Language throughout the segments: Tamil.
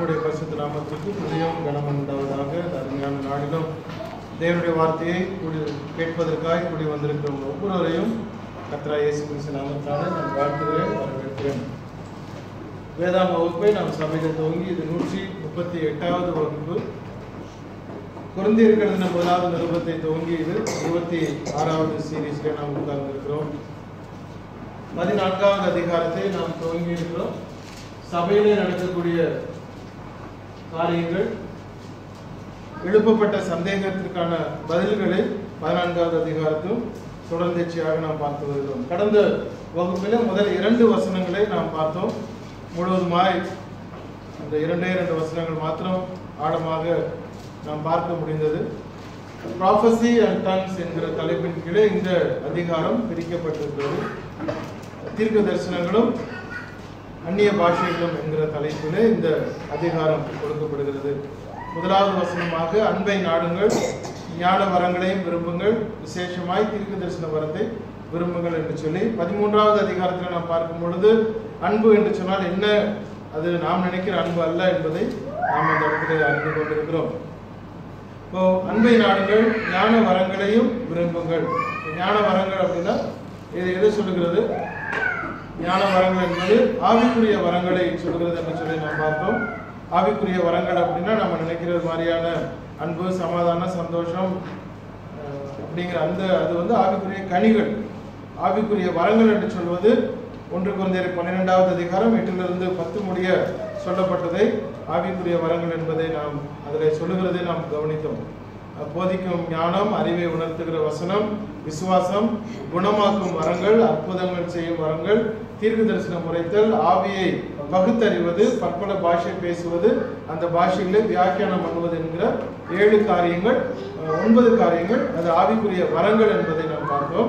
கர்த்தருடைய பரிசுத்த நாமத்திற்கு புதியம் கனம் உண்டாவதாக இந்த அருமையான நாளிலும் தேவனுடைய வார்த்தையை கூடி கேட்பதற்காக கூடி வந்திருக்கிற உங்கள் ஒவ்வொருவரையும் கத்ரா இயேசு கிறிஸ்து நாமத்தாலே நான் வாழ்த்துகிறேன் வரவேற்கிறேன் வேதாம வகுப்பை நாம் சபையில் துவங்கி இது நூற்றி முப்பத்தி எட்டாவது வகுப்பு குறைந்திருக்கிறது முதலாவது நிருபத்தை துவங்கி இது இருபத்தி ஆறாவது சீரீஸ்ல நாம் உட்கார்ந்திருக்கிறோம் பதினான்காவது அதிகாரத்தை நாம் துவங்கி இருக்கிறோம் சபையிலே நடக்கக்கூடிய காரியங்கள் எழுப்பப்பட்ட சந்தேகத்திற்கான பதில்களை பதினான்காவது அதிகாரத்திலும் தொடர்ந்தேர்ச்சியாக நாம் பார்த்து வருகிறோம் கடந்த வகுப்பில் முதல் இரண்டு வசனங்களை நாம் பார்த்தோம் முழுவதுமாய் அந்த இரண்டே இரண்டு வசனங்கள் மாத்திரம் ஆழமாக நாம் பார்க்க முடிந்தது ப்ராஃபஸி அண்ட் டன்ஸ் என்கிற தலைப்பின் கீழே இந்த அதிகாரம் பிரிக்கப்பட்டிருக்கிறது தீர்க்க தரிசனங்களும் அந்நிய பாஷைகளும் என்கிற தலைப்பிலே இந்த அதிகாரம் கொடுக்கப்படுகிறது முதலாவது வசனமாக அன்பை நாடுங்கள் ஞான வரங்களையும் விரும்புங்கள் விசேஷமாய் தீர்க்க தரிசன வரத்தை விரும்புங்கள் என்று சொல்லி பதிமூன்றாவது அதிகாரத்தில் நாம் பார்க்கும் பொழுது அன்பு என்று சொன்னால் என்ன அது நாம் நினைக்கிற அன்பு அல்ல என்பதை நாம் அந்த இடத்துல அறிந்து கொண்டிருக்கிறோம் இப்போ அன்பை நாடுங்கள் ஞான வரங்களையும் விரும்புங்கள் ஞான வரங்கள் அப்படின்னா இது எதை சொல்லுகிறது ஞான வரங்கள் என்பது ஆவிக்குரிய வரங்களை சொல்கிறது என்று சொல்லி நாம் பார்த்தோம் ஆவிக்குரிய வரங்கள் அப்படின்னா நம்ம நினைக்கிறது மாதிரியான அன்பு சமாதானம் சந்தோஷம் அஹ், அப்படிங்கிற அந்த அது வந்து ஆவிக்குரிய கனிகள் ஆவிக்குரிய வரங்கள் என்று சொல்வது ஒன்று குழந்தையர் பன்னிரெண்டாவது அதிகாரம் எட்டிலிருந்து பத்து முடிய சொல்லப்பட்டதை ஆவிக்குரிய வரங்கள் என்பதை நாம் அதில் சொல்லுகிறதை நாம் கவனித்தோம் அஹ், போதிக்கும் ஞானம் அறிவை உணர்த்துகிற வசனம் விசுவாசம் குணமாக்கும் வரங்கள் அற்புதங்கள் செய்யும் வரங்கள் தீர்க்க தரிசனம் உரைத்தல் ஆவியை பகுத்தறிவது பற்பல பாஷை பேசுவது அந்த பாஷைகளை வியாக்கியானம் பண்ணுவது என்கிற ஏழு காரியங்கள் அஹ், ஒன்பது காரியங்கள் அது ஆவிக்குரிய வரங்கள் என்பதை நாம் பார்த்தோம்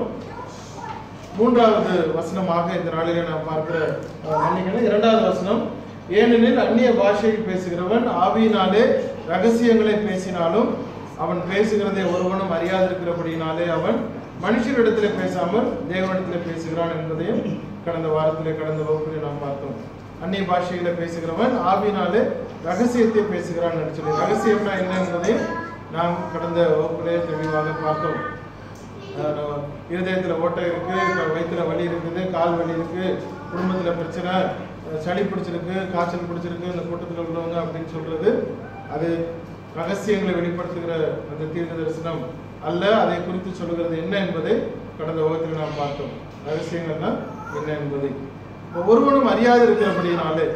மூன்றாவது வசனமாக இந்த நாளிலே நாம் பார்க்கிற அஹ், மன்னிக்கணும் இரண்டாவது வசனம் ஏனெனில் அந்நிய பாஷையில் பேசுகிறவன் ஆவியினாலே ரகசியங்களை பேசினாலும் அவன் பேசுகிறதை ஒருவனும் அறியாதிருக்கிறபடினாலே அவன் மனுஷரிடத்திலே பேசாமல் தேவனிடத்திலே பேசுகிறான் என்பதையும் கடந்த வாரத்திலே கடந்த வகுப்பிலே நாம் பார்த்தோம் அந்நிய பாஷையில பேசுகிறவன் ஆவியினாலே ரகசியத்தை பேசுகிறான் என்று சொல்லி ரகசியம்னா என்ன என்பதையும் நாம் கடந்த வகுப்பிலே தெளிவாக பார்த்தோம் அஹ் நம்ம இருதயத்துல ஓட்டை இருக்கு க- வயித்துல வலி இருக்குது கால் வலி இருக்கு குடும்பத்துல பிரச்சனை அஹ் சளி பிடிச்சிருக்கு காய்ச்சல் பிடிச்சிருக்கு இந்த கூட்டத்தில் உள்ளவங்க அப்படின்னு சொல்றது அது ரகசியங்களை வெளிப்படுத்துகிற அந்த தீர்க்க தரிசனம் அல்ல அதை குறித்து சொல்லுகிறது என்ன என்பதை கடந்த வகுப்பில் நாம் பார்த்தோம் ரகசியங்கள்னா என்ன என்பதை இப்போ ஒருவனும் அறியாது இருக்கிறபடினாலே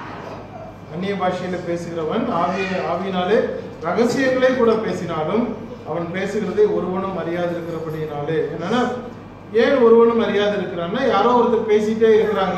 அந்நிய பாஷையில பேசுகிறவன் ஆவிய ஆவியினாலே ரகசியங்களை கூட பேசினாலும் அவன் பேசுகிறதை ஒருவனும் அறியாது இருக்கிறபடினாலே என்னன்னா ஏன் ஒருவனும் அறியாது இருக்கிறான்னா யாரோ ஒருத்தர் பேசிட்டே இருக்கிறாங்க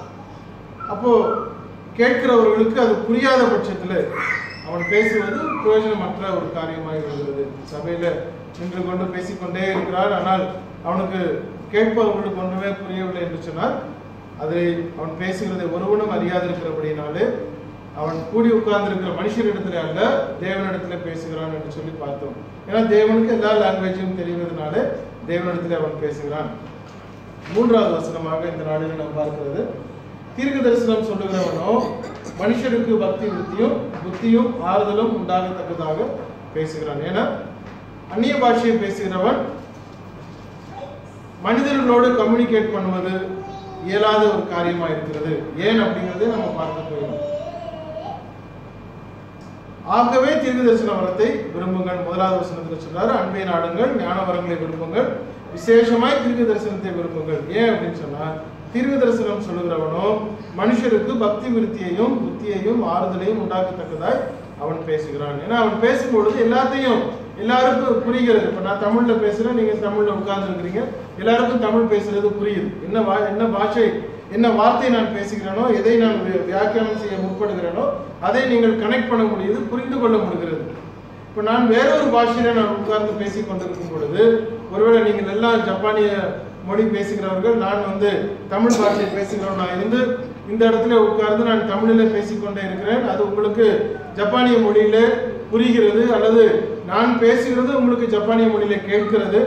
அப்போ கேட்கிறவர்களுக்கு அது புரியாத பட்சத்துல அவன் பேசுவது பிரயோஜனமற்ற ஒரு காரியமாகி வருகிறது சபையில நின்று கொண்டு பேசிக்கொண்டே இருக்கிறார் ஆனால் அவனுக்கு கேட்பவர்களுக்கு ஒன்றுமே புரியவில்லை என்று சொன்னால் அதை அவன் பேசுகிறதை ஒருவனும் அறியாது இருக்கிறபடினாலே அவன் கூடி உட்கார்ந்திருக்கிற மனுஷரிடத்துல அல்ல தேவனிடத்துல பேசுகிறான் என்று சொல்லி பார்த்தோம் ஏன்னா தேவனுக்கு எல்லா லாங்குவேஜும் தெரிவதனால தேவனிடத்துல அவன் பேசுகிறான் மூன்றாவது வசனமாக இந்த நாளில் நாம் பார்க்கிறது தீர்க்க தரிசனம் சொல்லுகிறவனோ மனுஷருக்கு பக்தி புத்தியும் புத்தியும் ஆறுதலும் உண்டாகத்தக்கதாக பேசுகிறான் ஏன்னா அந்நிய பாஷையை பேசுகிறவன் மனிதர்களோடு கம்யூனிகேட் பண்ணுவது இயலாத ஒரு காரியமா இருக்கிறது ஏன் அப்படிங்கறதை நம்ம பார்க்க போகிறோம் ஆகவே தீர்க்க தரிசன வரத்தை விரும்புங்கள் முதலாவது வசனத்தில் சொன்னார் அன்பை நாடுங்கள் ஞான வரங்களை விரும்புங்கள் விசேஷமாய் தீர்க்க தரிசனத்தை விரும்புங்கள் ஏன் அப்படின்னு சொன்னா தீர்க்க தரிசனம் சொல்லுகிறவனோ மனுஷருக்கு பக்தி விருத்தியையும் புத்தியையும் ஆறுதலையும் உண்டாக்கத்தக்கதாய் அவன் பேசுகிறான் ஏன்னா அவன் பேசும்பொழுது எல்லாத்தையும் எல்லாருக்கும் புரிகிறது இப்ப நான் தமிழ்ல பேசுறேன் நீங்க தமிழ்ல உட்கார்ந்து இருக்கிறீங்க எல்லாருக்கும் தமிழ் பேசுறது புரியுது என்ன வா என்ன பாஷை என்ன வார்த்தை நான் பேசுகிறேனோ எதை நான் வி- வியாக்கியானம் செய்ய முற்படுகிறேனோ அதை நீங்கள் கனெக்ட் பண்ண முடியுது புரிந்து கொள்ள முடிகிறது இப்போ நான் வேற ஒரு பாஷையில நான் உட்கார்ந்து பேசிக் கொண்டிருக்கும் பொழுது ஒருவேளை நீங்கள் எல்லாம் ஜப்பானிய மொழி பேசுகிறவர்கள் நான் வந்து தமிழ் பாஷை பேசுகிறவனா இருந்து இந்த இடத்துல உட்கார்ந்து நான் தமிழில பேசிக்கொண்டே இருக்கிறேன் அது உங்களுக்கு ஜப்பானிய மொழியில புரிகிறது அல்லது நான் பேசுகிறது உங்களுக்கு ஜப்பானிய மொழியில கேட்கிறது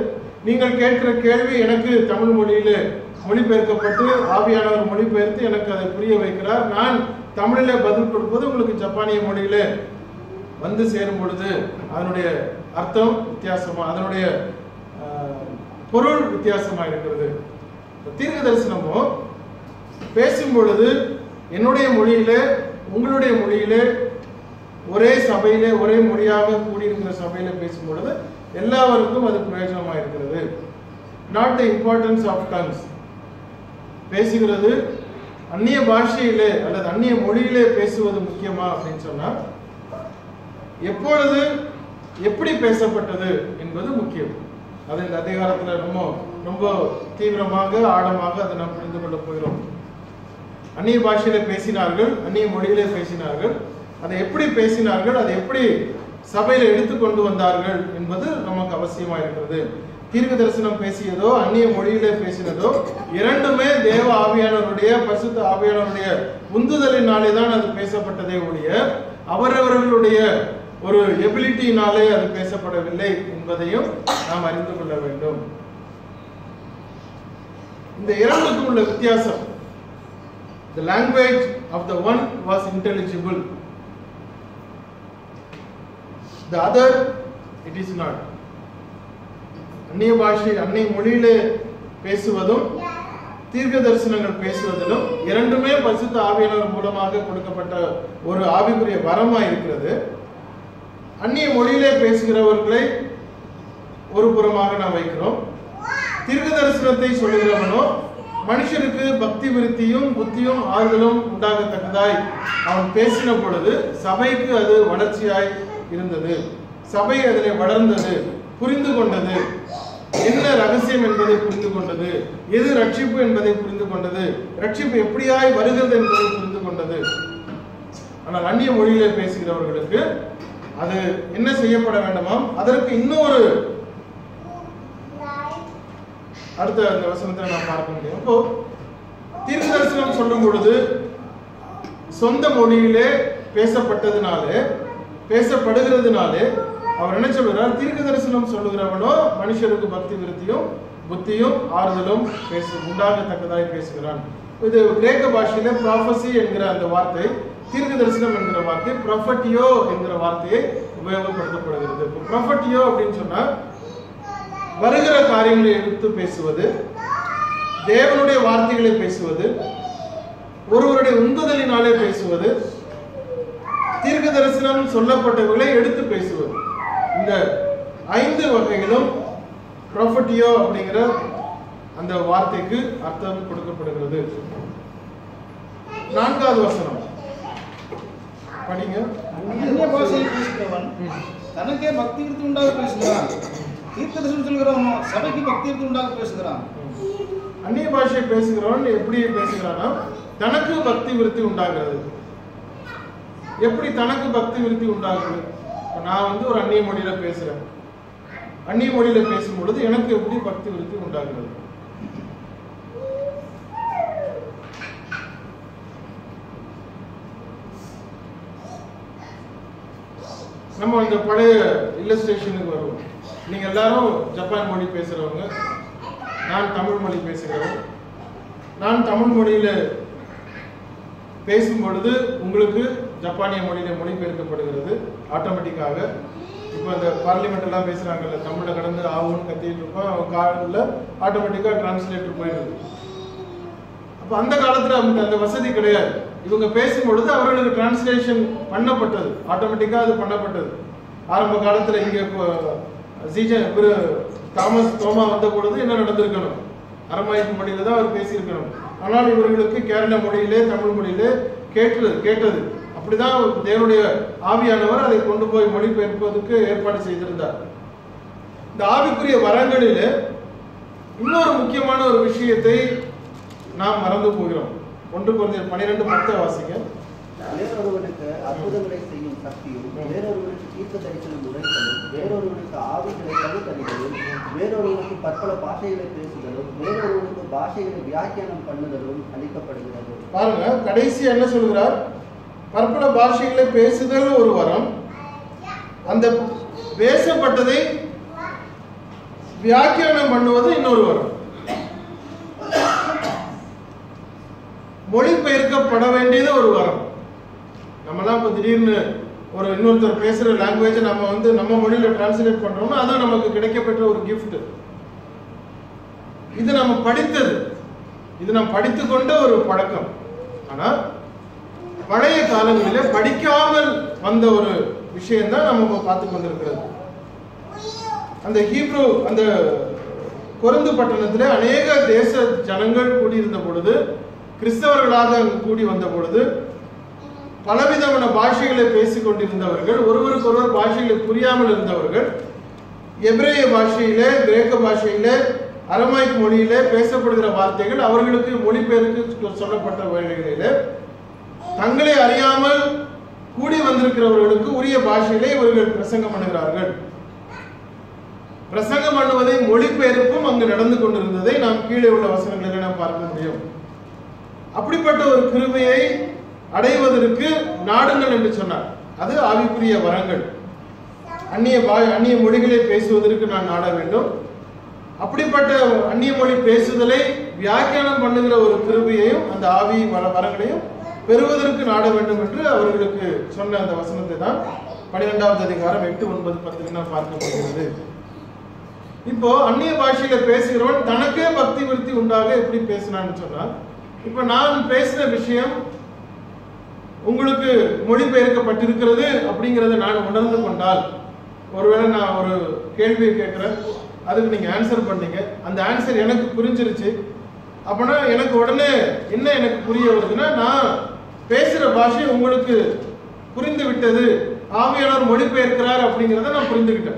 நீங்கள் கேட்கிற கேள்வி எனக்கு தமிழ் மொழியிலே மொழிபெயர்க்கப்பட்டு ஆவியானவர் மொழிபெயர்த்து எனக்கு அதை புரிய வைக்கிறார் நான் தமிழிலே பதில் கொடுப்பது உங்களுக்கு ஜப்பானிய மொழியிலே வந்து சேரும் பொழுது அதனுடைய அர்த்தம் வித்தியாசமா அதனுடைய ஆஹ், பொருள் வித்தியாசமா இருக்கிறது தீர்க்க தரிசனமோ பேசும் பொழுது என்னுடைய மொழியிலே உங்களுடைய மொழியிலே ஒரே சபையிலே ஒரே மொழியாக கூடியிருக்கிற சபையில பேசும் பொழுது எல்லாருக்கும் அது பிரயோஜனமா இருக்கிறது not the importance of tongues பேசுகிறது அந்நிய பாஷையிலே அல்லது அந்நிய மொழியிலே பேசுவது முக்கியமா அப்படின்னு சொன்னா எப்பொழுது எப்படி பேசப்பட்டது என்பது முக்கியம் அது இந்த அதிகாரத்துல ரொம்ப ரொம்ப தீவிரமாக ஆழமாக அதை நாம் புரிந்து கொள்ள போகிறோம் அந்நிய பாஷையில பேசினார்கள் அந்நிய மொழியிலே பேசினார்கள் அதை எப்படி பேசினார்கள் அதை எப்படி சபையில எடுத்து கொண்டு வந்தார்கள் என்பது நமக்கு அவசியமா இருக்கிறது தீர்க்க தரிசனம் பேசியதோ அந்நிய மொழியிலே பேசினதோ இரண்டுமே தேவ ஆவியானவருடைய பரிசுத்த ஆவியானவருடைய உந்துதலினாலே தான் அது பேசப்பட்டதே ஒழிய அவரவர்களுடைய ஒரு எபிலிட்டியினாலே அது பேசப்படவில்லை என்பதையும் நாம் அறிந்து கொள்ள வேண்டும் இந்த இரண்டுக்கும் உள்ள வித்தியாசம் The language of the one was intelligible. The other, it is not. அந்நிய பாஷை அந்நிய மொழியிலே பேசுவதும் தீர்க்க தரிசனங்கள் பேசுவதிலும் இரண்டுமே பரிசுத்த ஆவியானவர் மூலமாக கொடுக்கப்பட்ட ஒரு ஆவிக்குரிய வரமா இருக்கிறது அந்நிய மொழியிலே பேசுகிறவர்களை ஒரு புறமாக நாம் வைக்கிறோம் தீர்க்க தரிசனத்தை சொல்லுகிறவனோ மனுஷனுக்கு பக்தி விருத்தியும் புத்தியும் ஆறுதலும் உண்டாகத்தக்கதாய் அவன் பேசின பொழுது சபைக்கு அது வளர்ச்சியாய் இருந்தது சபை அதில் வளர்ந்தது புரிந்து கொண்டது என்ன ரகசியம் என்பதை புரிந்து கொண்டது எது ரட்சிப்பு என்பதை புரிந்து கொண்டது ரட்சிப்பு எப்படியாய் வருகிறது என்பதை புரிந்து கொண்டது ஆனால் அந்நிய மொழியிலே பேசுகிறவர்களுக்கு அது என்ன செய்யப்பட வேண்டுமாம் அதற்கு இன்னொரு அடுத்த அந்த வசனத்தை நாம் பார்க்க முடியும் அப்போ தீர்க்க தரிசனம் சொல்லும் பொழுது சொந்த மொழியிலே பேசப்பட்டதுனாலே பேசப்படுகிறதுனாலே அவர் என்ன சொல்கிறார் தீர்க்க தரிசனம் சொல்லுகிறவனோ மனுஷருக்கு பக்தி விருத்தியும் புத்தியும் ஆறுதலும் பேசு உண்டாகத்தக்கதாய் பேசுகிறான் இது கிரேக்க பாஷையில ப்ராஃபசி என்கிற அந்த வார்த்தை தீர்க்க தரிசனம் என்கிற வார்த்தை ப்ரொஃபட்டியோ என்கிற வார்த்தையை உபயோகப்படுத்தப்படுகிறது ப்ரொஃபட்டியோ அப்படின்னு சொன்னா வருகிற காரியங்களை எடுத்து பேசுவது தேவனுடைய வார்த்தைகளை பேசுவது ஒருவருடைய உந்துதலினாலே பேசுவது தீர்க்க தரிசனம் சொல்லப்பட்டவர்களை எடுத்து பேசுவது இந்த ஐந்து வகைகளும் ப்ராஃபட்டியோ அப்படிங்கிற அந்த வார்த்தைக்கு அர்த்தம் கொடுக்கப்படுகிறது நான்காவது வசனம் படிங்க அந்நிய பாஷையை பேசுகிறவன் தனக்கே பக்தி விருத்தி உண்டாக பேசுகிறான் தீர்க்க தரிசனம் சொல்கிறவனோ சபைக்கு பக்தி விருத்தி உண்டாக பேசுகிறான் அந்நிய பாஷை பேசுகிறவன் எப்படி பேசுகிறானா தனக்கு பக்தி விருத்தி உண்டாகிறது எப்படி தனக்கு பக்தி விருத்தி உண்டாகுது இப்ப நான் வந்து ஒரு அந்நிய மொழியில பேசுறேன் அந்நிய மொழியில பேசும் பொழுது எனக்கு எப்படி பக்தி விருத்தி உண்டாகிறது நம்ம இந்த பழைய இல்லஸ்ட்ரேஷனுக்கு வருவோம் நீங்க எல்லாரும் ஜப்பான் மொழி பேசுறவங்க நான் தமிழ் மொழி பேசுகிறவன் நான் தமிழ் மொழியில பேசும் பொழுது உங்களுக்கு ஜப்பானிய மொழியில மொழிபெயர்க்கப்படுகிறது ஆட்டோமேட்டிக்காக இப்போ இந்த பார்லிமெண்ட் எல்லாம் பேசுறாங்கல்ல தமிழ்ல கடந்து ஆகும்னு கத்திட்டு இருப்போம் அவன் காலில் ஆட்டோமேட்டிக்காக டிரான்ஸ்லேட்டர் போயிடுது அப்போ அந்த காலத்துல அந்த அந்த வசதி கிடையாது இவங்க பேசும் பொழுது அவர்களுக்கு டிரான்ஸ்லேஷன் பண்ணப்பட்டது ஆட்டோமேட்டிக்கா அது பண்ணப்பட்டது ஆரம்ப காலத்துல இங்க இப்போ சீஜன் இவரு தாமஸ் தோமா வந்த பொழுது என்ன நடந்திருக்கணும் அரமாய்க்கு மொழியில தான் அவர் பேசியிருக்கணும் ஆனால் இவர்களுக்கு கேரள மொழியிலே தமிழ் மொழியிலே கேட்டது கேட்டது அப்படிதான் தேவனுடைய ஆவியானவர் அதை கொண்டு போய் மொழிபெயர்ப்பதற்கு ஏற்பாடு செய்திருந்தார் இந்த ஆவிக்குரிய வரங்களிலே இன்னொரு முக்கியமான ஒரு விஷயத்தை நாம் மறந்து போகிறோம் ஒன்று கொஞ்சம் பன்னிரெண்டு பத்தை வாசிங்க வேறொருவனுக்கு அற்புதங்களை செய்யும் சக்தியும் வேறொருவனுக்கு தீர்க்க தரிசனம் உரைத்தலும் வேறொருவனுக்கு ஆவிகளை பகுத்தறிதலும் வேறொருவனுக்கு பற்பல பாஷைகளை பேசுதலும் வேறொருவனுக்கு பாஷைகளை வியாக்கியானம் பண்ணுதலும் அளிக்கப்படுகிறது பாருங்க கடைசி என்ன சொல்கிறார் பற்பல பாஷைகளை பேசுதல் ஒரு வரம் அந்த பேசப்பட்டதை வியாக்கியானம் பண்ணுவது இன்னொரு வரம் மொழிபெயர்க்கப்பட வேண்டியது ஒரு வரம் நம்மலாம் இப்போ திடீர்னு ஒரு இன்னொருத்தர் பேசுற லாங்குவேஜை நம்ம வந்து நம்ம மொழியில டிரான்ஸ்லேட் பண்றோம்னா அது நமக்கு கிடைக்கப்பெற்ற ஒரு gift இது நம்ம படித்தது இது நாம் படித்துக் கொண்ட ஒரு பழக்கம் ஆனா பழைய காலங்களிலே படிக்காமல் வந்த ஒரு விஷயம் தான் நம்ம இப்போ பார்த்து கொண்டிருக்கிறது அந்த ஹீப்ரு அந்த கொருந்து பட்டணத்திலே அநேக தேச ஜனங்கள் கூடியிருந்த பொழுது கிறிஸ்தவர்களாக அங்கு கூடி வந்த பொழுது பலவிதமான பாஷைகளை பேசிக் கொண்டிருந்தவர்கள் ஒருவருக்கு ஒருவர் பாஷைகளை புரியாமல் இருந்தவர்கள் எபிரேய பாஷையிலே கிரேக்க பாஷையிலே அரமாய்க் மொழியிலே பேசப்படுகிற வார்த்தைகள் அவர்களுக்கு மொழிபெயர்க்கு சொல்லப்பட்ட வேளைகளிலே தங்களை அறியாமல் கூடி வந்திருக்கிறவர்களுக்கு உரிய பாஷையிலே இவர்கள் பிரசங்கம் பண்ணுகிறார்கள் பிரசங்கம் பண்ணுவதை மொழிபெயர்ப்பும் அங்கு நடந்து கொண்டிருந்ததை நாம் கீழே உள்ள வசனங்களில் நாம் பார்க்க முடியும் அப்படிப்பட்ட ஒரு கிருபையை அடைவதற்கு நாடுங்கள் என்று சொன்னார் அது ஆவிக்குரிய வரங்கள் அந்நிய பா அந்நிய மொழிகளை பேசுவதற்கு நான் நாட வேண்டும் அப்படிப்பட்ட அந்நிய மொழி பேசுதலை வியாக்கியானம் பண்ணுகிற ஒரு கிருபையையும் அந்த ஆவி வர வரங்களையும் பெறுவதற்கு நாட வேண்டும் என்று அவர்களுக்கு சொன்ன அந்த வசனத்தை தான் பன்னிரெண்டாவது அதிகாரம் எட்டு ஒன்பது பத்தில் நாம் பார்க்க போகிறது இப்போ அந்நிய பாஷையில பேசுகிறவன் தனக்கே பக்தி விருத்தி உண்டாக எப்படி பேசினான்னு சொன்னா இப்ப நான் பேசின விஷயம் உங்களுக்கு மொழிபெயர்க்கப்பட்டிருக்கிறது அப்படிங்கறத நான் உணர்ந்து கொண்டால் ஒருவேளை நான் ஒரு கேள்வியை கேட்கிறேன் அதுக்கு நீங்க ஆன்சர் பண்ணீங்க அந்த ஆன்சர் எனக்கு புரிஞ்சிருச்சு அப்பனா எனக்கு உடனே என்ன எனக்கு புரிய வருதுன்னா நான் பேசுற பாஷை உங்களுக்கு புரிந்து விட்டது ஆவியானவர் மொழிபெயர்க்கிறார் அப்படிங்கிறத நான் புரிந்துகிட்டேன்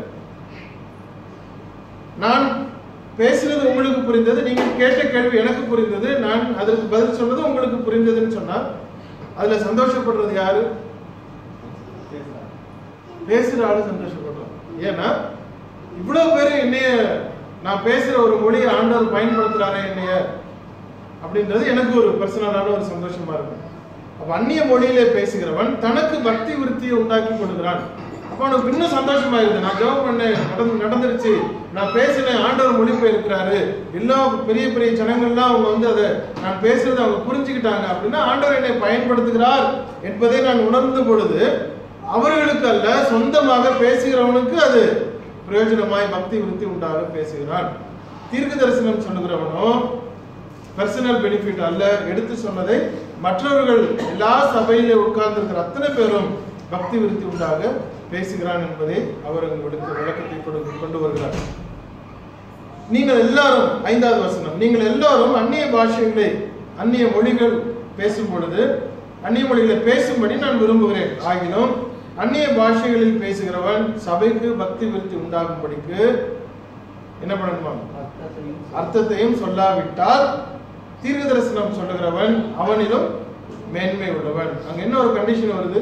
நான் பேசுறது உங்களுக்கு புரிந்தது நீங்க கேட்ட கேள்வி எனக்கு புரிந்தது நான் அதற்கு பதில் சொன்னது உங்களுக்கு புரிந்ததுன்னு சொன்னா அதுல சந்தோஷப்படுறது யாரு பேசுற ஆளு சந்தோஷப்படுறான் ஏன்னா இவ்வளவு பேர் என்னைய நான் பேசுற ஒரு மொழியை ஆண்டவர் பயன்படுத்துறாரே என்னைய அப்படின்றது எனக்கு ஒரு பர்சனலான ஒரு சந்தோஷமா இருக்கும் அப்ப அந்நிய மொழியிலே பேசுகிறவன் தனக்கு பக்தி விருத்தியை உண்டாக்கி கொடுக்கிறான் அப்ப அவனுக்கு இன்னும் சந்தோஷமாயிருது நான் ஜெபம் பண்ணேன் நடந்து நடந்துருச்சு நான் பேசினேன் ஆண்டவர் மொழிபெயர்க்கிறாரு எல்லா பெரிய பெரிய ஜனங்கள்லாம் அவங்க வந்து அதை நான் பேசுறதை அவங்க புரிஞ்சுக்கிட்டாங்க அப்படின்னா ஆண்டவர் என்னை பயன்படுத்துகிறார் என்பதை நான் உணர்ந்த பொழுது அவர்களுக்கு அல்ல சொந்தமாக பேசுகிறவனுக்கு அது பிரயோஜனமாய் பக்தி விருத்தி உண்டாக பேசுகிறான் தீர்க்க தரிசனம் சொல்லுகிறவனோ பர்சனல் பெனிஃபிட் அல்ல எடுத்து சொன்னதை மற்றவர்கள் எல்லா சபையிலே உட்கார்ந்திருக்கிற அத்தனை பேரும் பக்தி விருத்தி உண்டாக பேசுகிறான் என்பதை அவர் உங்களுக்கு விளக்கத்தை கொடு- கொண்டு வருகிறார் நீங்கள் எல்லாரும் ஐந்தாவது வசனம் நீங்கள் எல்லாரும் அந்நிய பாஷைகளை அந்நிய மொழிகள் பேசும் பொழுது அந்நிய மொழிகளை பேசும்படி நான் விரும்புகிறேன் ஆகிலும் அந்நிய பாஷைகளில் பேசுகிறவன் சபைக்கு பக்தி விருத்தி உண்டாகும்படிக்கு என்ன பண்ணணுமா அர்த்தத்தையும் அர்த்தத்தையும் சொல்லாவிட்டால் தீர்க்க தரிசனம் சொல்லுகிறவன் அவனிலும் மேன்மை உள்ளவன் அங்க என்ன ஒரு கண்டிஷன் வருது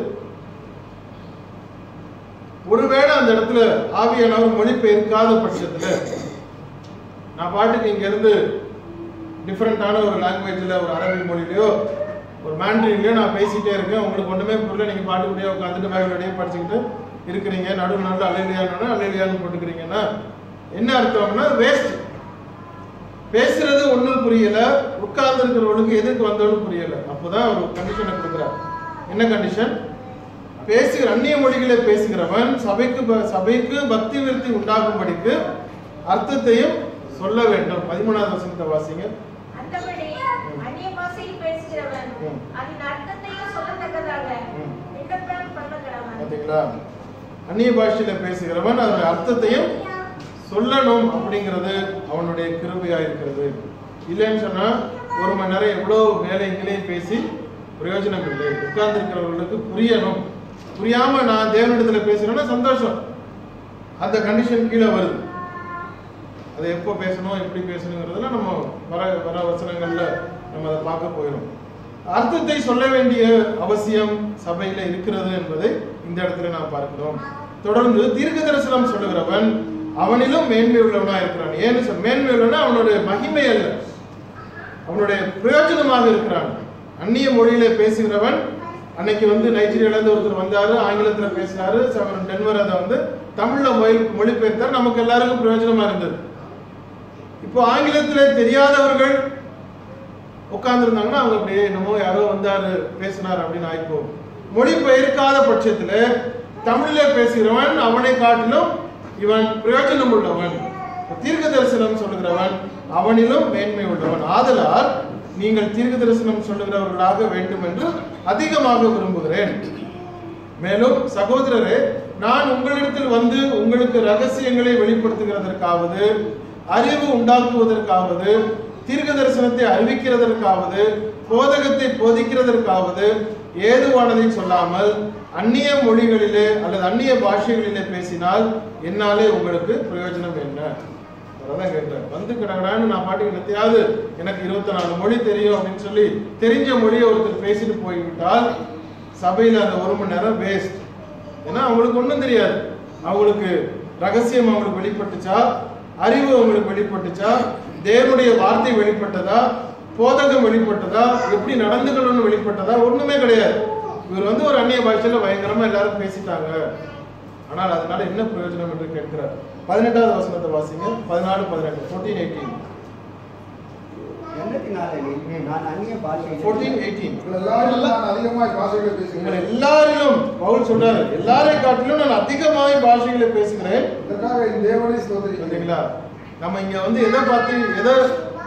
ஒருவேளை அந்த இடத்துல ஆவியானவர் மொழிபெயர்க்காத பட்சத்துல நான் பாட்டுக்கு இங்க இருந்து டிஃப்ரெண்டான ஒரு லாங்குவேஜ்ல ஒரு அரபி மொழியிலயோ ஒரு மேண்ட்ரின்லயோ நான் பேசிட்டே இருக்கேன் உங்களுக்கு ஒண்ணுமே புரியல நீங்க பாட்டுக்குள்ளேயே உட்காந்துட்டு பைபிளோடய படிச்சுக்கிட்டு இருக்கிறீங்க நடுவு நடுவில் அலையிலியான்னு அலையிலியான்னு போட்டுக்கிறீங்கன்னா என்ன அர்த்தம்னா வேஸ்ட் பேசுறது ஒண்ணும் புரியல உட்கார்ந்து இருக்கிறவனுக்கு எதுக்கு வந்தாலும் புரியல அப்போதான் ஒரு கண்டிஷனை கொடுக்குறார் என்ன கண்டிஷன் பேசுகிற அந்நிய மொழிகளை பேசுகிறவன் சபைக்கு ப- சபைக்கு பக்தி விருத்தி உண்டாகும்படிக்கு அர்த்தத்தையும் சொல்ல வேண்டும் பதிமூணாவது வசனத்தை வாசிங்க அந்தபடி அந்நிய பாஷையில் பேசுகிறவன் ம். அதன் அர்த்தத்தையும் சொல்லத்தக்கதாக ம். விண்ணப்பம் பண்ண பாத்தீங்களா அந்நிய பாஷையில பேசுகிறவன் அதனுடைய அர்த்தத்தையும் சொல்லணும் அப்படிங்கிறது அவனுடைய கிருபையா இருக்கிறது இல்லைன்னு சொன்னா ஒரு மணி நேரம் எவ்வளவு மேலே இங்கேயும் பேசி பிரயோஜனம் இல்லை உட்கார்ந்து இருக்கிறவர்களுக்கு புரியணும் புரியாம நான் தேவனிடத்துல பேசுறேன்னா சந்தோஷம் அந்த கண்டிஷன் கீழே வருது அதை எப்போ பேசணும் எப்படி பேசணுங்கிறதுல நம்ம வர வர வசனங்கள்ல நம்ம அதை பார்க்க போயிடும் அர்த்தத்தை சொல்ல வேண்டிய அவசியம் சபையில இருக்கிறது என்பதை இந்த இடத்துல நாம் பார்க்கிறோம் தொடர்ந்து தீர்க்க தரிசனம் சொல்லுகிறவன் அவனிலும் மேன்மை உள்ளவனா இருக்கிறான் ஏன்னு சொல் மேன்மை உள்ளவனா அவனுடைய மகிமை அல்ல அவனுடைய பிரயோஜனமாக இருக்கிறான் அந்நிய மொழியில பேசுகிறவன் அன்னைக்கு வந்து நைஜீரியால இருந்து ஒருத்தர் வந்தாரு ஆங்கிலத்துல பேசினாரு அவர் டென்வர் அதை வந்து தமிழ்ல மொழி மொழிபெயர்த்தார் நமக்கு எல்லாருக்கும் பிரயோஜனமா இருந்தது இப்போ ஆங்கிலத்துல தெரியாதவர்கள் உட்கார்ந்துருந்தாங்கன்னா அவங்க அப்படியே என்னமோ யாரோ வந்தாரு பேசினார் அப்படின்னு ஆயிப்போம் மொழி பெயர்க்காத பட்சத்துல தமிழ்ல பேசுகிறவன் அவனை காட்டிலும் இவன் பிரயோஜனம் உள்ளவன் தீர்க்க தரிசனம் சொல்லுகிறவன் அவனிலும் மேன்மை உள்ளவன் ஆதலால் நீங்கள் தீர்க்க தரிசனம் சொல்லுகிறவர்களாக வேண்டும் என்று அதிகமாக விரும்புகிறேன் மேலும் சகோதரரே நான் உங்களிடத்தில் வந்து உங்களுக்கு ரகசியங்களை வெளிப்படுத்துகிறதற்காவது அறிவு உண்டாக்குவதற்காவது தீர்க்க தரிசனத்தை அறிவிக்கிறதற்காவது போதகத்தை போதிக்கிறதற்காவது ஏதுவானதை சொல்லாமல் அந்நிய மொழிகளிலே அல்லது அந்நிய பாஷைகளிலே பேசினால் என்னாலே உங்களுக்கு பிரயோஜனம் என்ன அதான் கேட்டேன் வந்து கிடக்கிறான்னு நான் பாட்டுக்கு என்னத்தையாவது எனக்கு இருபத்தி நாலு மொழி தெரியும் அப்படின்னு சொல்லி தெரிஞ்ச மொழியை ஒருத்தர் பேசிட்டு போய்விட்டால் சபையில அந்த ஒரு மணி நேரம் வேஸ்ட் ஏன்னா அவங்களுக்கு ஒண்ணும் தெரியாது அவங்களுக்கு ரகசியம் அவங்களுக்கு வெளிப்பட்டுச்சா அறிவு அவங்களுக்கு வெளிப்பட்டுச்சா தேவனுடைய வார்த்தை வெளிப்பட்டதா போதகம் வெளிப்பட்டதா எப்படி நடந்துக்கணும்னு வெளிப்பட்டதா ஒண்ணுமே கிடையாது இவர் வந்து ஒரு அந்நிய பாஷையில பயங்கரமா எல்லாரும் பேசிட்டாங்க ஆனால் அதனால என்ன பிரயோஜனம் என்று கேட்கிறார் பதினெட்டாவது வசனத்தை வாசிங்க பதினாலு பதினெட்டு ஃபோர்டீன் எயிட்டீன் எண்ணத்தினாலெனில் நான் அந்நிய பாஷையில் ஃபோர்டீன் எயிட்டீன் உங்கள் எல்லாரும் நான் அதிகமாய் பாஷைகளை உங்கள் பேசுகிறேன் எல்லாரிலும் பவுல் சொல்றாரு எல்லாரை காட்டிலும் நான் அதிகமாய் பாஷைகளை பேசுகிறேன் இதற்காக என் தேவனை ஸ்தோத்திரிக்கிறேன் பார்த்தீங்களா நம்ம இங்க வந்து எதை பார்த்து எதை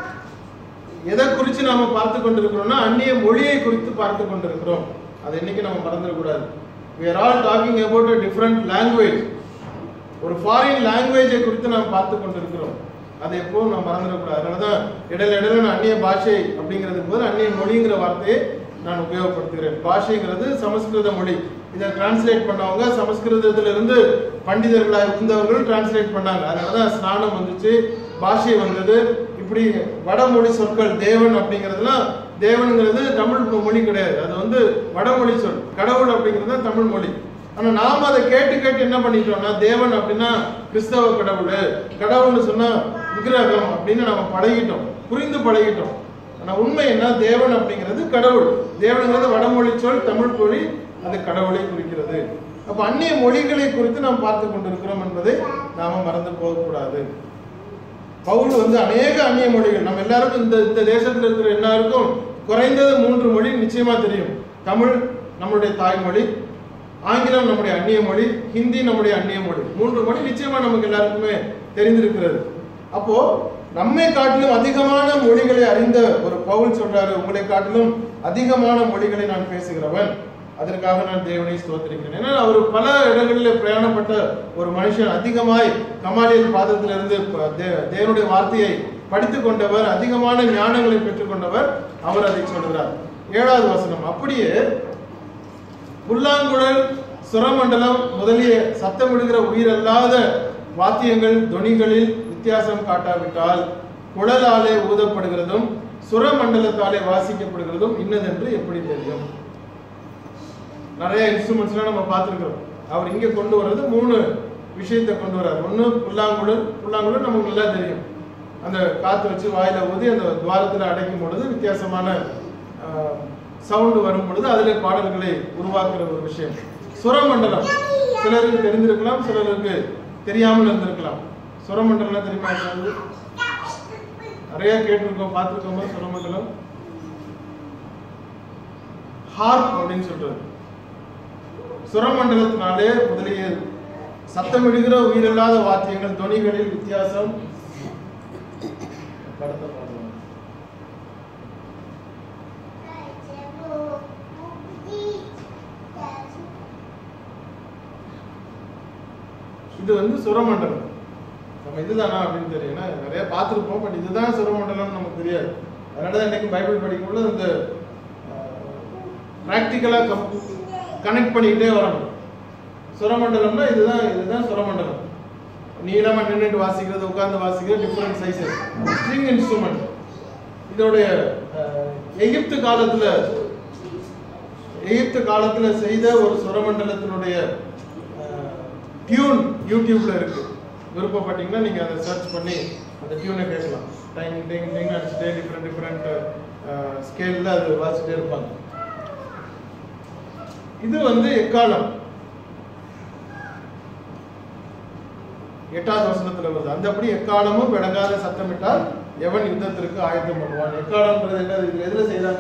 எதை குறித்து நாம பார்த்து கொண்டிருக்கிறோம்னா அந்நிய மொழியை குறித்து பார்த்து கொண்டிருக்கிறோம் அதை இன்னைக்கு நம்ம மறந்துடக்கூடாது we are all talking about a different language ஒரு ஃபாரின் லாங்குவேஜை குறித்து நாம் பார்த்து கொண்டிருக்கிறோம் அதை எப்பவும் நாம் மறந்துடக்கூடாது அதனால தான் இடையில இடையில நான் அந்நிய பாஷை அப்படிங்கிறதுக்கு போது அந்நிய மொழிங்கிற வார்த்தையை நான் உபயோகப்படுத்துகிறேன் பாஷைங்கிறது சமஸ்கிருத மொழி இதை டிரான்ஸ்லேட் பண்ணவங்க சமஸ்கிருதத்துல இருந்து பண்டிதர்களாக இருந்தவர்கள் டிரான்ஸ்லேட் பண்ணாங்க அதனால தான் ஸ்நானம் வந்துச்சு பாஷை வந்தது இப்படி வடமொழி சொற்கள் தேவன் அப்படிங்கிறதுலாம் தேவனுங்கிறது தமிழ் மொழி கிடையாது அது வந்து வடமொழி சொல் கடவுள் அப்படிங்கிறது தான் தமிழ் மொழி ஆனா நாம அதை கேட்டு கேட்டு என்ன பண்ணிட்டோம்னா தேவன் அப்படின்னா கிறிஸ்தவ கடவுள் கடவுள்னு சொன்னா விக்கிரகம் அப்படின்னு நம்ம பழகிட்டோம் புரிந்து பழகிட்டோம் ஆனா உண்மை என்ன தேவன் அப்படிங்கிறது கடவுள் தேவனுங்கிறது வடமொழி சொல் தமிழ் மொழி அது கடவுளை குறிக்கிறது அப்ப அந்நிய மொழிகளை குறித்து நாம் பார்த்து கொண்டிருக்கிறோம் என்பதை நாம மறந்து போகக்கூடாது பவுல் வந்து அநேக அந்நிய மொழிகள் நம்ம எல்லாருக்கும் இந்த இந்த தேசத்துல இருக்கிற எல்லாருக்கும் குறைந்தது மூன்று மொழி நிச்சயமா தெரியும் தமிழ் நம்மளுடைய தாய்மொழி ஆங்கிலம் நம்முடைய அந்நிய மொழி ஹிந்தி நம்முடைய அந்நிய மொழி மூன்று மொழி நிச்சயமா நமக்கு எல்லாருக்குமே தெரிந்திருக்கிறது அப்போ நம்மை காட்டிலும் அதிகமான மொழிகளை அறிந்த ஒரு பவுல் சொல்றாரு உங்களை காட்டிலும் அதிகமான மொழிகளை நான் பேசுகிறவன் அதற்காக நான் தேவனை ஸ்தோத்திரிக்கிறேன் ஏன்னா அவர் பல இடங்களில் பிரயாணப்பட்ட ஒரு மனுஷன் அதிகமாய் கமாலியல் பாதத்திலிருந்து ப- தே- தேவனுடைய வார்த்தையை படித்துக் கொண்டவர் அதிகமான ஞானங்களை பெற்றுக்கொண்டவர் அவர் அதை சொல்கிறார் ஏழாவது வசனம் அப்படியே புல்லாங்குழல் சுரமண்டலம் முதலிய சத்தமிடுகிற உயிரல்லாத வாத்தியங்கள் தொனிகளில் வித்தியாசம் காட்டாவிட்டால் குழலாலே ஊதப்படுகிறதும் சுரமண்டலத்தாலே வாசிக்கப்படுகிறதும் இன்னதென்று எப்படி தெரியும் நிறைய இன்ஸ்ட்ருமெண்ட்ஸ்லாம் நம்ம பார்த்துருக்கிறோம் அவர் இங்கே கொண்டு வர்றது மூணு விஷயத்தை கொண்டு வர்றார் ஒன்று புல்லாங்குழல் புல்லாங்குழல் நமக்கு நல்லா தெரியும் அந்த காற்று வச்சு வாயில ஊதி அந்த துவாரத்தில் அடைக்கும் பொழுது வித்தியாசமான சவுண்டு வரும் பொழுது அதில் பாடல்களை உருவாக்குற ஒரு விஷயம் சுரமண்டலம் சிலருக்கு தெரிந்திருக்கலாம் சிலருக்கு தெரியாமல் இருந்திருக்கலாம் சுரமண்டலம் தெரியுமா என்னது? நிறைய கேட்டிருக்கோம் பார்த்துருக்கோமா சுரமண்டலம் ஹார்ப் அப்படின்னு சொல்றது சுரமண்டலத்தினாலே முதலிய சத்தமிடுகிற உயிரில்லாத வாத்தியங்கள் தொனிகளில் வித்தியாசம் படத்தை பாருங்க. இது வந்து சுரமண்டலம் நம்ம இதுதானா அப்படின்னு தெரியும் ஏன்னா நிறைய பார்த்துருப்போம் பட் இதுதான் சுரமண்டலம் நமக்கு தெரியாது அதனால தான் இன்னைக்கு பைபிள் படிக்கும்போது அந்த ப்ராக்டிக்கலாக கனெக்ட் பண்ணிக்கிட்டே வரணும் சுரமண்டலம்னா இதுதான் இதுதான் சுரமண்டலம் நீளமா நின்றுட்டு வாசிக்கிறது உட்கார்ந்து வாசிக்கிறது டிஃப்ரெண்ட் சைஸஸ் ஸ்ட்ரிங் இன்ஸ்ட்ருமெண்ட் இதோடைய அஹ், எகிப்து காலத்துல எகிப்து காலத்துல செய்த ஒரு சுரமண்டலத்தினுடைய டியூன் யூடியூப்ல இருக்கு விருப்பப்பட்டீங்கன்னா நீங்க அதை சர்ச் பண்ணி அந்த டியூனை கேட்கலாம் டைம் டிங் டிங் அடிச்சுட்டே டிஃப்ரெண்ட் டிஃப்ரெண்ட் ஸ்கேல்ல அது வாசிட்டே இருப்பாங்க இது வந்து எக்காலம் எட்டாவது வசனத்துல வருது அந்தபடி எக்காலமும் விளங்காத சத்தமிட்டால் எவன் யுத்தத்திற்கு ஆயத்தம் பண்ணுவான் எக்காலம்ன்றது என்ன இதுல எதுல செய்றாங்க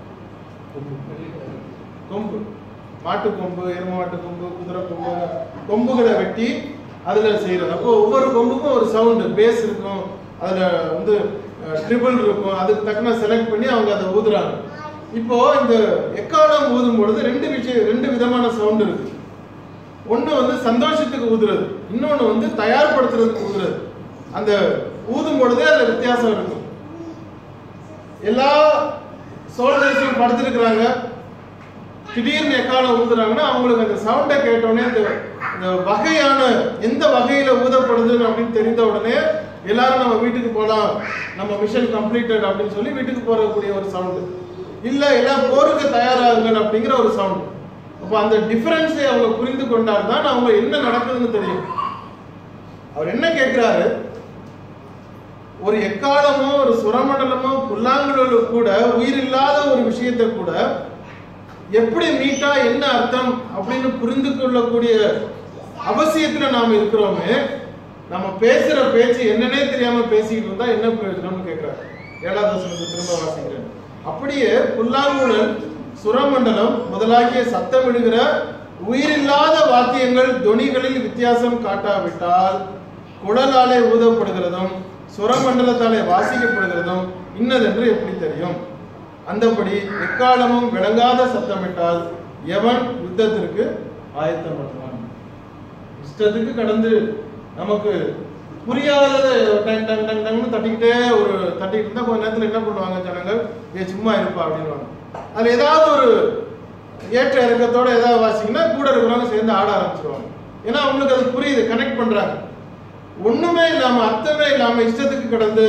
கொம்பு மாட்டு கொம்பு எரும மாட்டு கொம்பு குதிரை கொம்பு கொம்புகளை வெட்டி அதுல செய்யறது அப்போ ஒவ்வொரு கொம்புக்கும் ஒரு சவுண்டு பேஸ் இருக்கும் அதுல வந்து ட்ரிபிள் இருக்கும் அதுக்கு தக்கன செலக்ட் பண்ணி அவங்க அதை ஊதுறாங்க இப்போ இந்த எக்காலம் ஊதும் பொழுது ரெண்டு விஷயம் ரெண்டு விதமான சவுண்ட் இருக்கு ஒண்ணு வந்து சந்தோஷத்துக்கு ஊதுறது இன்னொன்னு வந்து தயார்படுத்துறதுக்கு ஊதுறது அந்த ஊதும் பொழுதே அதுல வித்தியாசம் இருக்கும் எல்லா சோல்ஜர்ஸும் படுத்திருக்கிறாங்க திடீர்னு எக்காலம் ஊதுறாங்கன்னா அவங்களுக்கு அந்த சவுண்டை கேட்டோடனே அந்த அந்த வகையான எந்த வகையில ஊதப்படுதுன்னு அப்படின்னு தெரிந்த உடனே எல்லாரும் நம்ம வீட்டுக்கு போலாம் நம்ம மிஷன் கம்ப்ளீட்டட் அப்படின்னு சொல்லி வீட்டுக்கு போறக்கூடிய ஒரு சவுண்டு இல்ல எல்லாம் போருக்கு தயாராகுங்கள் அப்படிங்கிற ஒரு சவுண்ட் அப்போ அந்த டிஃபரன்ஸை அவங்க புரிந்து கொண்டால் தான் அவங்க என்ன நடக்குதுன்னு தெரியும் அவர் என்ன கேட்கிறாரு ஒரு எக்காலமோ ஒரு சுரமண்டலமோ புல்லாங்குழலோ கூட உயிரில்லாத ஒரு விஷயத்தை கூட எப்படி மீட்டா என்ன அர்த்தம் அப்படின்னு புரிந்து கொள்ளக்கூடிய அவசியத்துல நாம இருக்கிறோமே நம்ம பேசுற பேச்சு என்னன்னே தெரியாம பேசிக்கிட்டு இருந்தா என்ன பிரயோஜனம்னு கேட்கிறார் ஏழாவது வசனத்தை திரும்ப வாசிக்கிறேன் அப்படியே புல்லாங்குழல் சுரமண்டலம் முதலாகிய சத்தமிடுகிற உயிரில்லாத வாத்தியங்கள் தொனிகளில் வித்தியாசம் காட்டாவிட்டால் குழலாலே ஊதப்படுகிறதும் சுரமண்டலத்தாலே வாசிக்கப்படுகிறதும் இன்னதென்று எப்படி தெரியும் அந்தபடி எக்காலமும் விளங்காத சத்தமிட்டால் எவன் யுத்தத்திற்கு ஆயத்தம் பண்ணுவான் இஷ்டத்துக்கு கடந்து நமக்கு புரியாததை டங் டங் டங் டங்னு தட்டிக்கிட்டே ஒரு தட்டிக்கிட்டு இருந்தா கொஞ்ச நேரத்துல என்ன பண்ணுவாங்க ஜனங்கள் ஏ சும்மா இருப்பா அப்படின்னுவாங்க அதுல ஏதாவது ஒரு ஏற்ற இறக்கத்தோட ஏதாவது வாசிங்கன்னா கூட இருக்கிறவங்க சேர்ந்து ஆட ஆரம்பிச்சிருவாங்க ஏன்னா அவங்களுக்கு அது புரியுது கனெக்ட் பண்றாங்க ஒண்ணுமே இல்லாம அர்த்தமே இல்லாம இஷ்டத்துக்கு கடந்து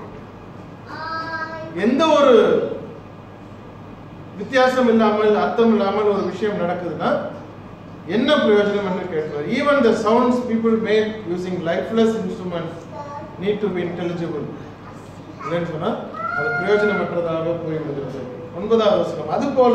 எந்த ஒரு வித்தியாசம் இல்லாமல் அர்த்தம் இல்லாமல் ஒரு விஷயம் நடக்குதுன்னா என்ன பிரயோஜனம் என்று கேட்கிறார் even the sounds people make using lifeless instrument need to be intelligible இல்லைன்னு சொன்னா அது பிரயோஜனமற்றதாக போய்விடுகிறது ஒன்பதாவது வசனம் அது போல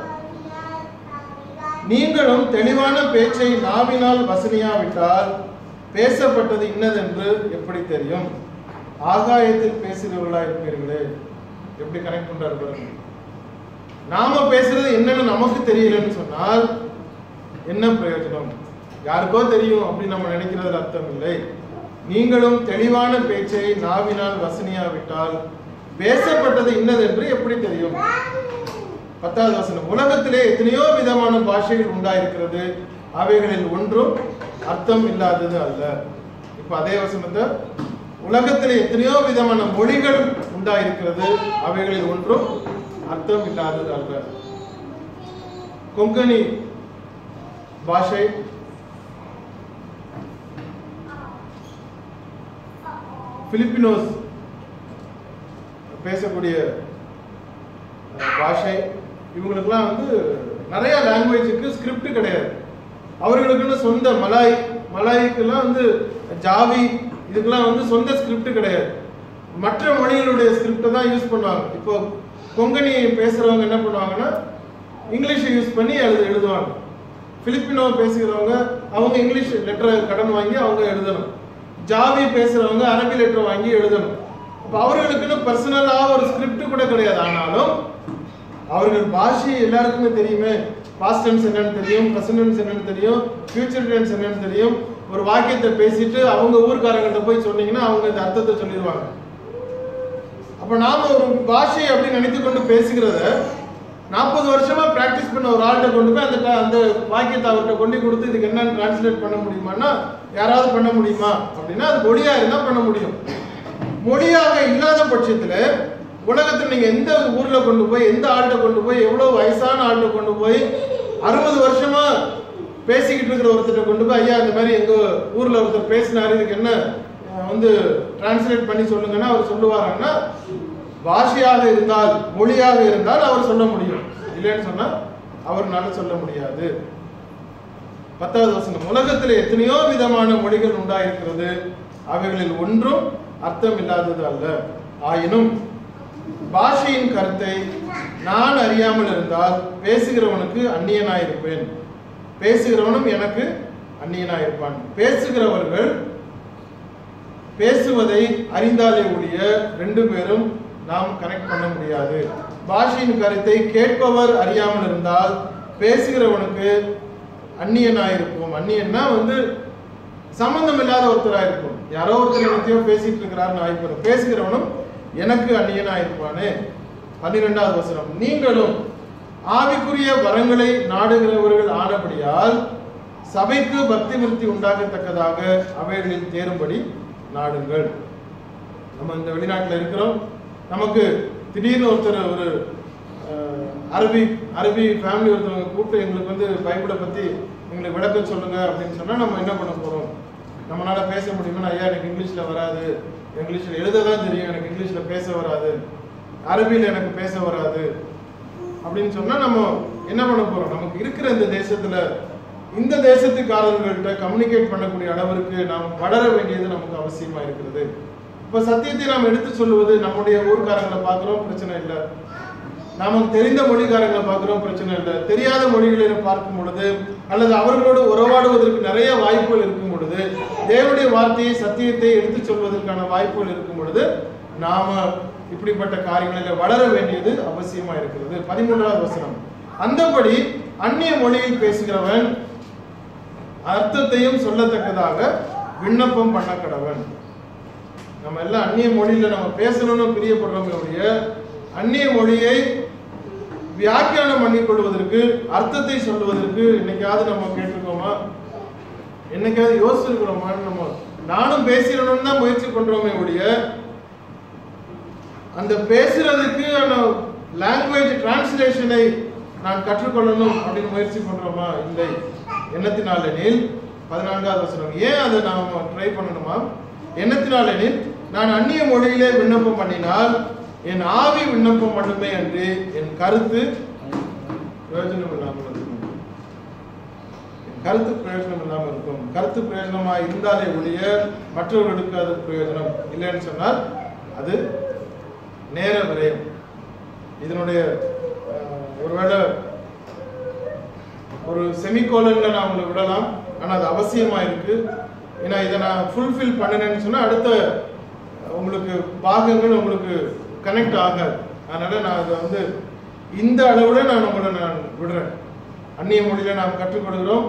நீங்களும் தெளிவான பேச்சை நாவினால் வசனியாவிட்டால் பேசப்பட்டது இன்னதென்று எப்படி தெரியும் ஆகாயத்தில் பேசுகிறவர்களா இருப்பீர்களே எப்படி கனெக்ட் பண்றாரு பாருங்க நாம பேசுறது என்னன்னு நமக்கு தெரியலன்னு சொன்னால் என்ன பிரயோஜனம் யாருக்கோ தெரியும் அப்படின்னு நம்ம நினைக்கிறது அர்த்தம் இல்லை நீங்களும் தெளிவான பேச்சை நாவினால் வசனியாவிட்டால் பேசப்பட்டது இன்னதென்று எப்படி தெரியும் பத்தாவது வசனம் உலகத்திலே எத்தனையோ விதமான பாஷைகள் உண்டாயிருக்கிறது அவைகளில் ஒன்றும் அர்த்தம் இல்லாதது அல்ல இப்ப அதே வசனத்தை உலகத்திலே எத்தனையோ விதமான மொழிகள் உண்டாயிருக்கிறது அவைகளில் ஒன்றும் அர்த்தம் இல்லாதது அல்ல கொங்கணி பாஷை பிலிப்பினோஸ் பேசக்கூடிய அஹ், பாஷை இவங்களுக்கெல்லாம் வந்து நிறைய லாங்குவேஜுக்கு ஸ்கிரிப்ட் கிடையாது அவர்களுக்குன்னு சொந்த மலாய் மலாய்க்கெல்லாம் வந்து ஜாவி இதுக்கெல்லாம் வந்து சொந்த ஸ்கிரிப்ட் கிடையாது மற்ற மொழிகளுடைய ஸ்கிரிப்டை தான் யூஸ் பண்ணுவாங்க இப்போ கொங்கணி பேசுறவங்க என்ன பண்ணுவாங்கன்னா இங்கிலீஷை யூஸ் பண்ணி எழுது எழுதுவாங்க பிலிப்பினோ பேசுகிறவங்க அவங்க இங்கிலீஷ் லெட்டர் கடன் வாங்கி அவங்க எழுதணும் ஜாவி பேசுறவங்க அரபி லெட்டர் வாங்கி எழுதணும் அப்போ அவர்களுக்குன்னு பர்சனலாக ஒரு ஸ்கிரிப்ட் கூட கிடையாது ஆனாலும் அவர்கள் பாஷை எல்லாருக்குமே தெரியுமே பாஸ்ட் டென்ஸ் என்னன்னு தெரியும் ப்ரெசன்ட் டென்ஸ் என்னன்னு தெரியும் ஃபியூச்சர் டென்ஸ் என்னன்னு தெரியும் ஒரு வாக்கியத்தை பேசிட்டு அவங்க ஊர்க்காரங்கள்ட்ட போய் சொன்னீங்கன்னா அவங்க இந்த அர்த்தத்தை சொல்லிடுவாங்க அப்ப நாம ஒரு பாஷை அப்படின்னு நினைத்து கொண்டு பேசுகிறத நாற்பது வருஷமா பிராக்டிஸ் பண்ண ஒரு ஆள்கிட்ட கொண்டு போய் அந்த ட- அந்த வாக்கியத்தை அவர்கிட்ட கொண்டு கொடுத்து இதுக்கு என்னன்னு டிரான்ஸ்லேட் பண்ண முடியுமான்னா யாராவது பண்ண முடியுமா அப்படின்னா அது மொழியா இருந்தா பண்ண முடியும் மொழியாக இல்லாத பட்சத்துல உலகத்துல நீங்க எந்த ஊர்ல கொண்டு போய் எந்த ஆள்கிட்ட கொண்டு போய் எவ்வளவு வயசான ஆள்கிட்ட கொண்டு போய் அறுபது வருஷமா பேசிக்கிட்டு இருக்கிற ஒருத்தர்கிட்ட கொண்டு போய் ஐயா இந்த மாதிரி எங்க ஊர்ல ஒருத்தர் பேசினாரு இதுக்கு என்ன அஹ், வந்து டிரான்ஸ்லேட் பண்ணி சொல்லுங்கன்னா அவர் சொல்லுவாருன்னா பாஷையாக இருந்தால் மொழியாக இருந்தால் அவர் சொல்ல முடியும் இல்லைன்னு சொன்னா அவர்னால சொல்ல முடியாது பத்தாவது வசனம் உலகத்தில் எத்தனையோ விதமான மொழிகள் உண்டாயிருக்கிறது அவைகளில் ஒன்றும் அர்த்தம் இல்லாதது அல்ல ஆயினும் பாஷையின் கருத்தை நான் அறியாமல் இருந்தால் பேசுகிறவனுக்கு அந்நியனாயிருப்பேன் பேசுகிறவனும் எனக்கு அந்நியனாயிருப்பான் பேசுகிறவர்கள் பேசுவதை அறிந்தாலே ஒழிய ரெண்டு பேரும் நாம் கனெக்ட் பண்ண முடியாது பாஷையின் கருத்தை கேட்பவர் அறியாமல் இருந்தால் பேசுகிறவனுக்கு அந்நியனாயிருக்கும் அந்நியன்னா வந்து சம்பந்தம் இல்லாத ஒருத்தரா இருக்கும் யாரோ ஒருத்தர் என்னத்தையோ பேசிட்டு இருக்கிறாருன்னு ஆயிப்படும் பேசுகிறவனும் எனக்கு அந்நியனா இருப்பானே பன்னிரெண்டாவது வசனம் நீங்களும் ஆவிக்குரிய வரங்களை நாடுகிறவர்கள் ஆனபடியால் சபைக்கு பக்தி விருத்தி உண்டாகத்தக்கதாக அவைகளில் தேரும்படி நாடுங்கள் நம்ம இந்த வெளிநாட்டில் இருக்கிறோம் நமக்கு திடீர்னு ஒருத்தர் ஒரு அஹ், அரபி அரபி ஃபேமிலி ஒருத்தவங்க கூப்பிட்டு எங்களுக்கு வந்து பைபிளை பற்றி எங்களுக்கு விளக்கம் சொல்லுங்க அப்படின்னு சொன்னால் நம்ம என்ன பண்ண போகிறோம் நம்மளால பேச முடியுமா ஐயா எனக்கு இங்கிலீஷில் வராது இங்கிலீஷில் எழுத தான் தெரியும் எனக்கு இங்கிலீஷில் பேச வராது அரபியில் எனக்கு பேச வராது அப்படின்னு சொன்னா நம்ம என்ன பண்ண போறோம் நமக்கு இருக்கிற இந்த தேசத்துல இந்த தேசத்துக்காரர்கள்ட்ட கம்யூனிகேட் பண்ணக்கூடிய அளவிற்கு நாம் வளர வேண்டியது நமக்கு அவசியமா இருக்கிறது இப்ப சத்தியத்தை நாம் எடுத்து சொல்லுவது நம்முடைய ஊர்க்காரங்களை பார்க்கிறோம் பிரச்சனை இல்லை நமக்கு தெரிந்த மொழிக்காரங்களை பார்க்கிறோம் பிரச்சனை இல்லை தெரியாத மொழிகளை பார்க்கும் பொழுது அல்லது அவர்களோடு உறவாடுவதற்கு நிறைய வாய்ப்புகள் இருக்கும் பொழுது தேவனுடைய வார்த்தையை சத்தியத்தை எடுத்து சொல்வதற்கான வாய்ப்புகள் இருக்கும் பொழுது நாம இப்படிப்பட்ட காரியங்களில் வளர வேண்டியது அவசியமா இருக்கிறது பதிமூன்றாவது வசனம் அந்தபடி அந்நிய மொழியில் பேசுகிறவன் அர்த்தத்தையும் சொல்லத்தக்கதாக விண்ணப்பம் பண்ண கடவன் நம்ம எல்லாம் அந்நிய மொழியில நம்ம பேசணும்னு பிரியப்படுறோமே ஒழிய அந்நிய மொழியை வியாக்கியானம் பண்ணிக் கொள்வதற்கு அர்த்தத்தை சொல்லுவதற்கு என்னைக்காவது நம்ம கேட்டிருக்கோமா என்னைக்காவது யோசிச்சிருக்கிறோமான்னு நம்ம நானும் பேசிடணும்னு தான் முயற்சி பண்றோமே ஒழிய அந்த பேசுறதுக்கு லாங்குவேஜ் டிரான்ஸ்லேஷனை நான் கற்றுக்கொள்ளணும் அப்படின்னு முயற்சி பண்றோமா இல்லை எண்ணத்தினால் எனில் பதினான்காவது வசனம் ஏன் அதை நாம ட்ரை பண்ணணுமா எண்ணத்தினால் எனில் நான் அந்நிய மொழியிலே விண்ணப்பம் பண்ணினால் என் ஆவி விண்ணப்பம் பண்ணுமே என்று என் கருத்து பிரயோஜனம் இல்லாமல் இருக்கும் என் கருத்து பிரயோஜனம் இல்லாமல் இருக்கும் கருத்து பிரயோஜனமா இருந்தாலே ஒழிய மற்றவர்களுக்கு அது பிரயோஜனம் இல்லைன்னு சொன்னால் அது நேர விரயம் இதனுடைய அஹ், ஒருவேளை ஒரு செமிகோலன்ல நான் உங்களை விடலாம் ஆனா அது அவசியமா இருக்கு ஏன்னா இதை நான் ஃபுல்ஃபில் பண்ணினேன்னு சொன்னா அடுத்த உங்களுக்கு பாகங்கள் உங்களுக்கு கனெக்ட் ஆகாது அதனால நான் அதை வந்து இந்த அளவுல நான் உங்களை நான் விடுறேன் அந்நிய மொழியில நாம் கற்றுக் கொடுக்கிறோம்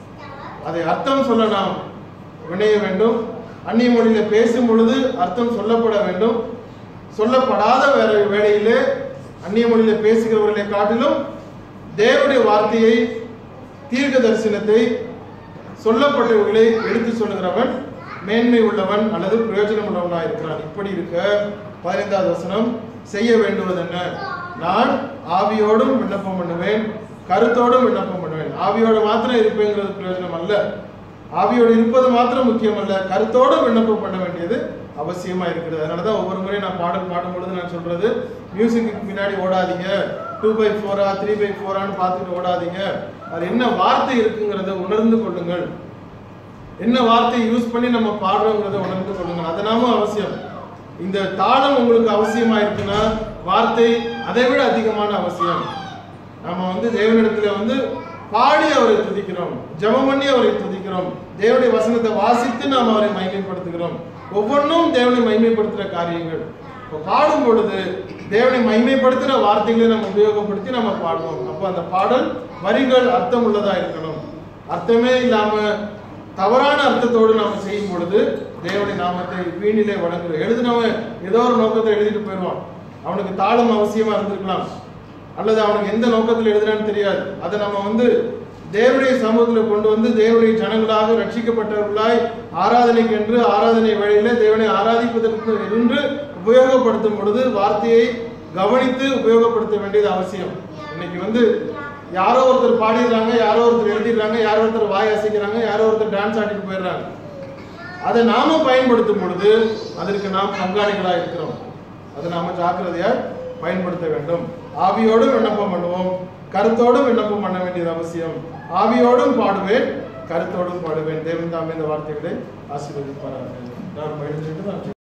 அதை அர்த்தம் சொல்ல நாம் வினைய வேண்டும் அந்நிய மொழியில பேசும் பொழுது அர்த்தம் சொல்லப்பட வேண்டும் சொல்லப்படாத வேற வேளையிலே அந்நிய மொழியில பேசுகிறவர்களை காட்டிலும் தேவனுடைய வார்த்தையை தீர்க்க தரிசனத்தை சொல்லப்பட்டவர்களை எடுத்து சொல்லுகிறவன் மேன்மை உள்ளவன் அல்லது பிரயோஜனம் உள்ளவனாக இருக்கிறான் இப்படி இருக்க பதினைந்தாவது வசனம் செய்ய வேண்டுவது என்ன நான் ஆவியோடும் விண்ணப்பம் பண்ணுவேன் கருத்தோடும் விண்ணப்பம் பண்ணுவேன் ஆவியோட மாத்திரம் இருப்பேங்கிறது பிரயோஜனம் அல்ல ஆவியோடு இருப்பது மாத்திரம் முக்கியம் அல்ல கருத்தோடு விண்ணப்பம் பண்ண வேண்டியது அவசியமா இருக்கிறது அதனாலதான் ஒவ்வொரு முறையும் நான் பாடல் பாடும் பொழுது நான் சொல்றது மியூசிக்கு பின்னாடி ஓடாதீங்க டூ பை ஃபோரா த்ரீ பை ஃபோரான்னு பார்த்துட்டு ஓடாதீங்க அது என்ன வார்த்தை இருக்குங்கிறத உணர்ந்து கொள்ளுங்கள் என்ன வார்த்தையை யூஸ் பண்ணி நம்ம பாடுறோங்கிறத உணர்ந்து கொள்ளுங்கள் அது நாம அவசியம் இந்த தாளம் உங்களுக்கு அவசியமா இருக்குன்னா வார்த்தை அதை விட அதிகமான அவசியம் நம்ம வந்து தேவனிடத்துல வந்து பாடி அவரை துதிக்கிறோம் ஜெபம் பண்ணி அவரை துதிக்கிறோம் தேவனுடைய வசனத்தை வாசித்து நாம் அவரை மகிமைப்படுத்துகிறோம் ஒவ்வொன்றும் தேவனை மகிமைப்படுத்துகிற காரியங்கள் இப்போ பாடும் பொழுது தேவனை மகிமைப்படுத்துகிற வார்த்தைகளை நம்ம உபயோகப்படுத்தி நம்ம பாடுவோம் அப்போ அந்த பாடல் வரிகள் அர்த்தம் உள்ளதா இருக்கணும் அர்த்தமே இல்லாம தவறான அர்த்தத்தோடு நாம செய்யும் பொழுது தேவனுடைய நாமத்தை வீணிலே வழங்குறோம் எழுதினவன் ஏதோ ஒரு நோக்கத்தை எழுதிட்டு போயிடுவான் அவனுக்கு தாளம் அவசியமா இருந்திருக்கலாம் அல்லது அவனுக்கு எந்த நோக்கத்தில் எழுதுறான்னு தெரியாது அதை நம்ம வந்து தேவனுடைய சமூகத்தில் கொண்டு வந்து தேவனுடைய ஜனங்களாக ரட்சிக்கப்பட்டவர்களாய் ஆராதனைக்கு என்று ஆராதனை வழியில தேவனை ஆராதிப்பதற்கு என்று உபயோகப்படுத்தும் பொழுது வார்த்தையை கவனித்து உபயோகப்படுத்த வேண்டியது அவசியம் இன்னைக்கு வந்து யாரோ ஒருத்தர் பாடிடுறாங்க யாரோ ஒருத்தர் எழுதிடுறாங்க யாரோ ஒருத்தர் வாய் அசைக்கிறாங்க யாரோ ஒருத்தர் டான்ஸ் ஆடிட்டு போயிடுறாங்க அதை நாம பயன்படுத்தும் பொழுது அதற்கு நாம் பங்காளிகளாக இருக்கிறோம் அதை நாம ஜாக்கிரதையா பயன்படுத்த வேண்டும் ஆவியோடும் விண்ணப்பம் பண்ணுவோம் கருத்தோடும் விண்ணப்பம் பண்ண வேண்டியது அவசியம் ஆவியோடும் பாடுவேன் கருத்தோடும் பாடுவேன் தேவன் தாமே இந்த வார்த்தைகளை ஆசீர்வதிப்பார்கள் நான் எழுந்திட்டு நான்